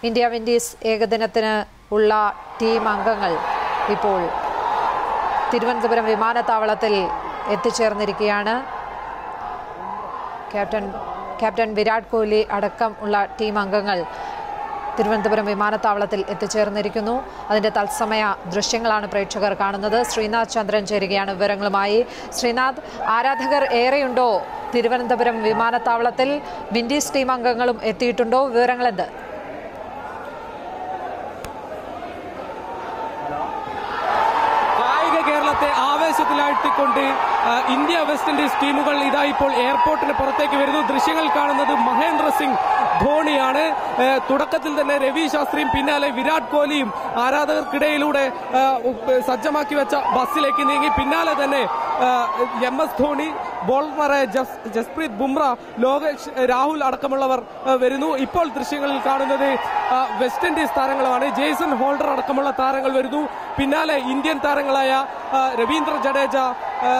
India Windies ഏകദിനത്തിന് ഉള്ള team അംഗങ്ങൾ ഇപ്പോൾ തിരുവനന്തപുരം വിമാനത്താവളത്തിൽ എത്തിച്ചേർന്നിരിക്കുകയാണ് ക്യാപ്റ്റൻ ക്യാപ്റ്റൻ വിരാട് കോഹ്ലി അടക്കം ഉള്ള ടീം അംഗങ്ങൾ തിരുവനന്തപുരം വിമാനത്താവളത്തിൽ എത്തിച്ചേർന്നിരിക്കുന്നു അതിന്റെ തത്സമയ ദൃശ്യങ്ങളാണ് പ്രേക്ഷകർ കാണുന്നത് ശ്രീനാഥ് ചന്ദ്രൻ ചേരുകയാണ് വിവരങ്ങളുമായി ശ്രീനാഥ് ആരാധകർ ഏറെയുണ്ടോ തിരുവനന്തപുരം വിമാനത്താവളത്തിൽ വിൻഡീസ് ടീം അംഗങ്ങളും എത്തിയിട്ടുണ്ടോ വിവരങ്ങൾ എന്ത് കായിക കേരളത്തെ ആവേശത്തിലാഴ്ത്തിക്കൊണ്ട് ആ, ഇന്ത്യ വെസ്റ്റ് ഇൻഡീസ് ടീമുകൾ ഇതാ ഇപ്പോൾ എയർപോർട്ടിന് പുറത്തേക്ക് വരുന്നു ദൃശ്യങ്ങൾ കാണുന്നത് മഹേന്ദ്ര സിംഗ് ധോണിയാണ് ഏ, തുടക്കത്തിൽ തന്നെ രവി ശാസ്ത്രിയും പിന്നാലെ വിരാട് കോഹ്ലിയും ആരാധകർക്കിടയിലൂടെ ആ, ഉപ്പ് സജ്ജമാക്കി വെച്ച ബസ്സിലേക്ക് നീങ്ങി പിന്നാലെ തന്നെ ആ, എം എസ് ധോണി ബോളർമാരായ ജസ് ജസ്പ്രീത് ബുംറ ലോകേഷ് രാഹുൽ അടക്കമുള്ളവർ ആ, വരുന്നു ഇപ്പോൾ ദൃശ്യങ്ങളിൽ കാണുന്നത് ആ, വെസ്റ്റ് ഇൻഡീസ് താരങ്ങളാണ് ജെയ്സൺ ഹോൾഡർ അടക്കമുള്ള താരങ്ങൾ വരുന്നു പിന്നാലെ ഇന്ത്യൻ താരങ്ങളായ ആ, രവീന്ദ്ര ജഡേജ ആ,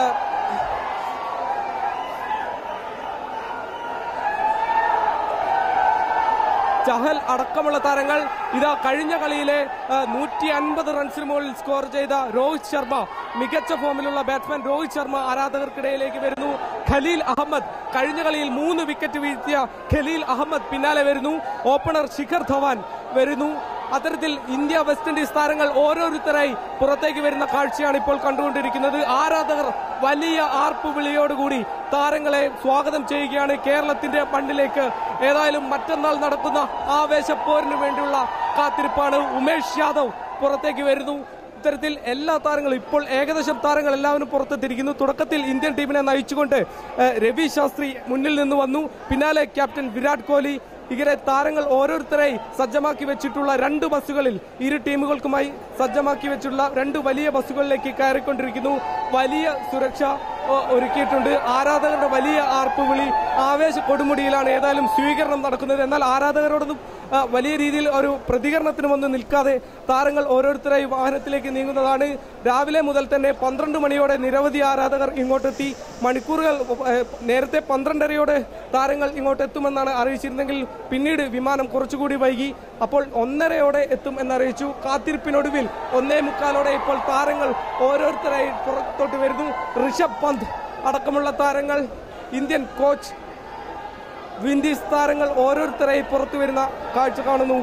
ചഹൽ അടക്കമുള്ള താരങ്ങൾ ഇതാ കഴിഞ്ഞ കളിയിലെ നൂറ്റി അൻപത് റൺസിന് മുകളിൽ സ്കോർ ചെയ്ത രോഹിത് ശർമ്മ മികച്ച ഫോമിലുള്ള ബാറ്റ്സ്മാൻ രോഹിത് ശർമ്മ ആരാധകർക്കിടയിലേക്ക് വരുന്നു ഖലീൽ അഹമ്മദ് കഴിഞ്ഞ കളിയിൽ മൂന്ന് വിക്കറ്റ് വീഴ്ത്തിയ ഖലീൽ അഹമ്മദ് പിന്നാലെ വരുന്നു ഓപ്പണർ ശിഖർ ധവാൻ വരുന്നു അത്തരത്തിൽ ഇന്ത്യ വെസ്റ്റ് ഇൻഡീസ് താരങ്ങൾ ഓരോരുത്തരായി പുറത്തേക്ക് വരുന്ന കാഴ്ചയാണ് ഇപ്പോൾ കണ്ടുകൊണ്ടിരിക്കുന്നത് ആരാധകർ വലിയ ആർപ്പ് വിളിയോടുകൂടി താരങ്ങളെ സ്വാഗതം ചെയ്യുകയാണ് കേരളത്തിന്റെ മണ്ണിലേക്ക് ഏതായാലും മറ്റന്നാൾ നടക്കുന്ന ആവേശപ്പോരിന് വേണ്ടിയുള്ള കാത്തിരിപ്പാണ് ഉമേഷ് യാദവ് പുറത്തേക്ക് വരുന്നു ഇത്തരത്തിൽ എല്ലാ താരങ്ങളും ഇപ്പോൾ ഏകദേശം താരങ്ങൾ എല്ലാവരും പുറത്തെത്തിയിരിക്കുന്നു തുടക്കത്തിൽ ഇന്ത്യൻ ടീമിനെ നയിച്ചുകൊണ്ട് ഏഹ്, രവി ശാസ്ത്രി മുന്നിൽ നിന്ന് വന്നു പിന്നാലെ ക്യാപ്റ്റൻ വിരാട് കോഹ്ലി ഇങ്ങനെ താരങ്ങൾ ഓരോരുത്തരായി സജ്ജമാക്കി വെച്ചിട്ടുള്ള രണ്ട് ബസ്സുകളിൽ ഇരു ടീമുകൾക്കുമായി സജ്ജമാക്കി വെച്ചിട്ടുള്ള രണ്ട് വലിയ ബസ്സുകളിലേക്ക് കയറിക്കൊണ്ടിരിക്കുന്നു വലിയ സുരക്ഷ ഓ, ഒരുക്കിയിട്ടുണ്ട് ആരാധകരുടെ വലിയ ആർപ്പുവിളി ആവേശ കൊടുമുടിയിലാണ് ഏതായാലും സ്വീകരണം നടക്കുന്നത് എന്നാൽ ആരാധകരോടൊന്നും ആ, വലിയ രീതിയിൽ ഒരു പ്രതികരണത്തിനുമൊന്നും നിൽക്കാതെ താരങ്ങൾ ഓരോരുത്തരായി വാഹനത്തിലേക്ക് നീങ്ങുന്നതാണ് രാവിലെ മുതൽ തന്നെ പന്ത്രണ്ട് മണിയോടെ നിരവധി ആരാധകർ ഇങ്ങോട്ടെത്തി മണിക്കൂറുകൾ ഏ, നേരത്തെ പന്ത്രണ്ടരയോടെ താരങ്ങൾ ഇങ്ങോട്ട് എത്തുമെന്നാണ് അറിയിച്ചിരുന്നെങ്കിൽ പിന്നീട് വിമാനം കുറച്ചുകൂടി വൈകി അപ്പോൾ ഒന്നരയോടെ എത്തും എന്നറിയിച്ചു കാത്തിരിപ്പിനൊടുവിൽ ഒന്നേ മുക്കാലോടെ ഇപ്പോൾ താരങ്ങൾ ഓരോരുത്തരായി പുറത്തോട്ട് വരുന്നു ഋഷഭ് പന്ത് അടക്കമുള്ള താരങ്ങൾ ഇന്ത്യൻ കോച്ച് വിൻഡീസ് താരങ്ങൾ ഓരോരുത്തരായി പുറത്തു വരുന്ന കാഴ്ച കാണുന്നു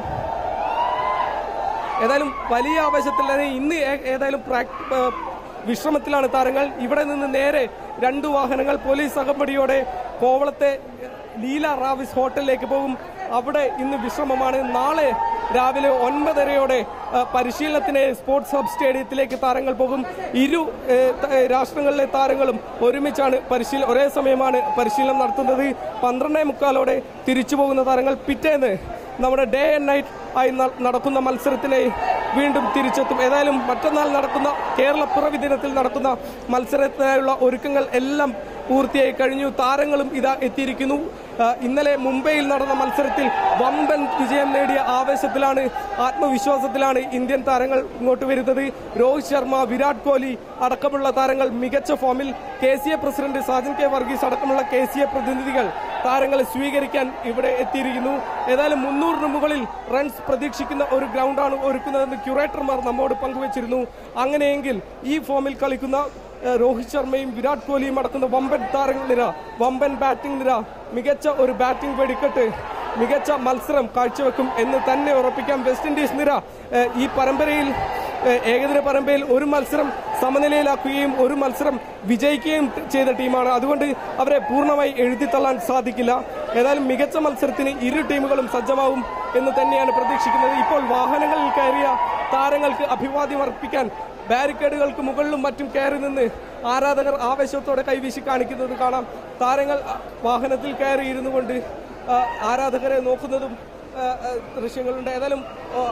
ഏതായാലും വലിയ ആവേശത്തിൽ തന്നെ ഇന്ന് ഏ- ഏതായാലും പ്രാക്- ഏ, വിശ്രമത്തിലാണ് താരങ്ങൾ ഇവിടെ നിന്ന് നേരെ രണ്ട് വാഹനങ്ങൾ പോലീസ് അകമ്പടിയോടെ കോവളത്തെ ലീല റാവിസ് ഹോട്ടലിലേക്ക് പോകും അവിടെ ഇന്ന് വിശ്രമമാണ് നാളെ രാവിലെ ഒൻപതരയോടെ ആ, പരിശീലനത്തിന് സ്പോർട്സ് ഹബ് സ്റ്റേഡിയത്തിലേക്ക് താരങ്ങൾ പോകും ഇരു ഏ, ത- ഏ, രാഷ്ട്രങ്ങളിലെ താരങ്ങളും ഒരുമിച്ചാണ് പരിശീലനം ഒരേ സമയമാണ് പരിശീലനം നടത്തുന്നത് പന്ത്രണ്ടേ മുക്കാലോടെ തിരിച്ചു പോകുന്ന താരങ്ങൾ പിറ്റേന്ന് നമ്മുടെ ഡേ ആൻഡ് നൈറ്റ് ആയി ന- നടക്കുന്ന മത്സരത്തിനായി വീണ്ടും തിരിച്ചെത്തും ഏതായാലും മറ്റന്നാൾ നടക്കുന്ന കേരള പിറവി ദിനത്തിൽ നടക്കുന്ന മത്സരത്തിനായുള്ള ഒരുക്കങ്ങൾ എല്ലാം പൂർത്തിയായി കഴിഞ്ഞു താരങ്ങളും ഇതാ എത്തിയിരിക്കുന്നു ആ, ഇന്നലെ മുംബൈയിൽ നടന്ന മത്സരത്തിൽ വമ്പൻ വിജയം നേടിയ ആവേശത്തിലാണ് ആത്മവിശ്വാസത്തിലാണ് ഇന്ത്യൻ താരങ്ങൾ ഇങ്ങോട്ട് വരുന്നത് രോഹിത് ശർമ്മ വിരാട് കോഹ്ലി അടക്കമുള്ള താരങ്ങൾ മികച്ച ഫോമിൽ K C A president Sajan K Varghese അടക്കമുള്ള കെ സി എ പ്രതിനിധികൾ താരങ്ങളെ സ്വീകരിക്കാൻ ഇവിടെ എത്തിയിരിക്കുന്നു ഏതായാലും മുന്നൂറിന് മുകളിൽ റൺസ് പ്രതീക്ഷിക്കുന്ന ഒരു ഗ്രൗണ്ടാണ് ഒരുക്കുന്നതെന്ന് ക്യൂറേറ്റർമാർ നമ്മോട് പങ്കുവച്ചിരുന്നു അങ്ങനെയെങ്കിൽ ഈ ഫോമിൽ കളിക്കുന്ന ഏഹ്, രോഹിത് ശർമ്മയും വിരാട് കോഹ്ലിയും അടക്കുന്ന വമ്പൻ താരങ്ങൾ നിര വമ്പൻ ബാറ്റിംഗ് നിര മികച്ച ഒരു ബാറ്റിംഗ് വെടിക്കെട്ട് മികച്ച മത്സരം കാഴ്ചവെക്കും എന്ന് തന്നെ ഉറപ്പിക്കാം വെസ്റ്റ് ഇൻഡീസ് നിര ഏഹ്, ഈ പരമ്പരയിൽ ഏഹ്, ഏകദിന പരമ്പരയിൽ ഒരു മത്സരം സമനിലയിലാക്കുകയും ഒരു മത്സരം വിജയിക്കുകയും ത- ചെയ്ത ടീമാണ് അതുകൊണ്ട് അവരെ പൂർണ്ണമായി എഴുതിത്തള്ളാൻ സാധിക്കില്ല ഏതായാലും മികച്ച മത്സരത്തിന് ഇരു ടീമുകളും സജ്ജമാവും എന്ന് തന്നെയാണ് പ്രതീക്ഷിക്കുന്നത് ഇപ്പോൾ വാഹനങ്ങളിൽ കയറിയ താരങ്ങൾക്ക് അഭിവാദ്യം അർപ്പിക്കാൻ ബാരിക്കേഡുകൾക്ക് മുകളിലും മറ്റും കയറി നിന്ന് ആരാധകർ ആവേശത്തോടെ കൈവീശി കാണിക്കുന്നത് കാണാം താരങ്ങൾ അ, വാഹനത്തിൽ കയറി ഇരുന്നു കൊണ്ട് ആ, ആരാധകരെ നോക്കുന്നതും ആ, ആ, ദൃശ്യങ്ങളുണ്ട് ഏതായാലും ആ,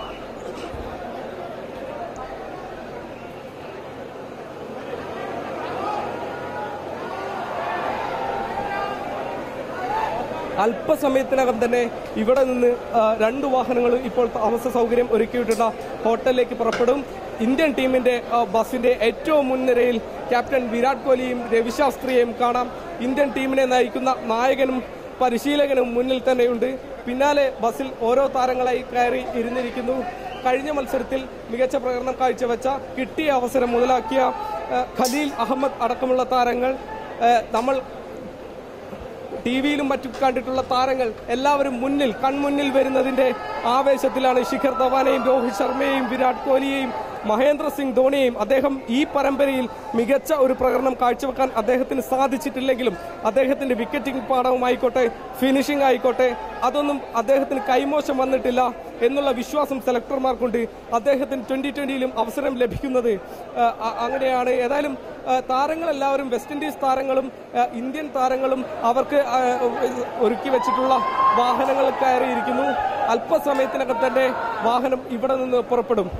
അല്പസമയത്തിനകം തന്നെ ഇവിടെ നിന്ന് ആ, രണ്ട് വാഹനങ്ങളും ഇപ്പോൾ താമസ സൗകര്യം ഒരുക്കിയിട്ടുള്ള ഹോട്ടലിലേക്ക് പുറപ്പെടും ഇന്ത്യൻ ടീമിന്റെ ആ, ബസിന്റെ ഏറ്റവും മുൻനിരയിൽ ക്യാപ്റ്റൻ വിരാട് കോഹ്ലിയും രവിശാസ്ത്രിയെയും കാണാം ഇന്ത്യൻ ടീമിനെ നയിക്കുന്ന നായകനും പരിശീലകനും മുന്നിൽ തന്നെയുണ്ട് പിന്നാലെ ബസ്സിൽ ഓരോ താരങ്ങളായി കയറി ഇരുന്നിരിക്കുന്നു കഴിഞ്ഞ മത്സരത്തിൽ മികച്ച പ്രകടനം കാഴ്ചവെച്ച കിട്ടിയ അവസരം മുതലാക്കിയ ഏഹ്, ഖലീൽ അഹമ്മദ് അടക്കമുള്ള താരങ്ങൾ ഏഹ്, നമ്മൾ ടി വിയിലും മറ്റും കണ്ടിട്ടുള്ള താരങ്ങൾ എല്ലാവരും മുന്നിൽ കൺമുന്നിൽ വരുന്നതിന്റെ ആവേശത്തിലാണ് ശിഖർ ധവാനെയും രോഹിത് ശർമ്മയെയും വിരാട് കോഹ്ലിയെയും മഹേന്ദ്ര സിംഗ് ധോണിയെയും അദ്ദേഹം ഈ പരമ്പരയിൽ മികച്ച ഒരു പ്രകടനം കാഴ്ചവെക്കാൻ അദ്ദേഹത്തിന് സാധിച്ചിട്ടില്ലെങ്കിലും അദ്ദേഹത്തിന്റെ വിക്കറ്റിംഗ് പാഠവുമായിക്കോട്ടെ ഫിനിഷിംഗ് ആയിക്കോട്ടെ അതൊന്നും അദ്ദേഹത്തിന് കൈമോശം വന്നിട്ടില്ല എന്നുള്ള വിശ്വാസം സെലക്ടർമാർക്കുണ്ട് അദ്ദേഹത്തിന് ട്വന്റി ട്വന്റിയിലും അവസരം ലഭിക്കുന്നത് ആ, അ- അങ്ങനെയാണ് ഏതായാലും ആ, താരങ്ങളെല്ലാവരും വെസ്റ്റ് ഇൻഡീസ് താരങ്ങളും ആ, ഇന്ത്യൻ താരങ്ങളും അവർക്ക് ആ, ഒരുക്കി വെച്ചിട്ടുള്ള വാഹനങ്ങൾ കയറിയിരിക്കുന്നു അല്പസമയത്തിനകം തന്നെ വാഹനം ഇവിടെ നിന്ന് പുറപ്പെടും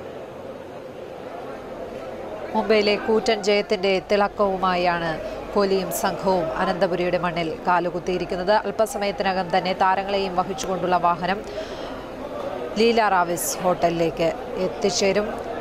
മുംബൈയിലെ കൂറ്റൻ ജയത്തിന്റെ തിളക്കവുമായാണ് കോഹ്ലിയും സംഘവും അനന്തപുരിയുടെ മണ്ണിൽ കാലുകുത്തിയിരിക്കുന്നത് അല്പസമയത്തിനകം തന്നെ താരങ്ങളെയും വഹിച്ചുകൊണ്ടുള്ള വാഹനം ലീല റാവിസ് ഹോട്ടലിലേക്ക് എത്തിച്ചേരും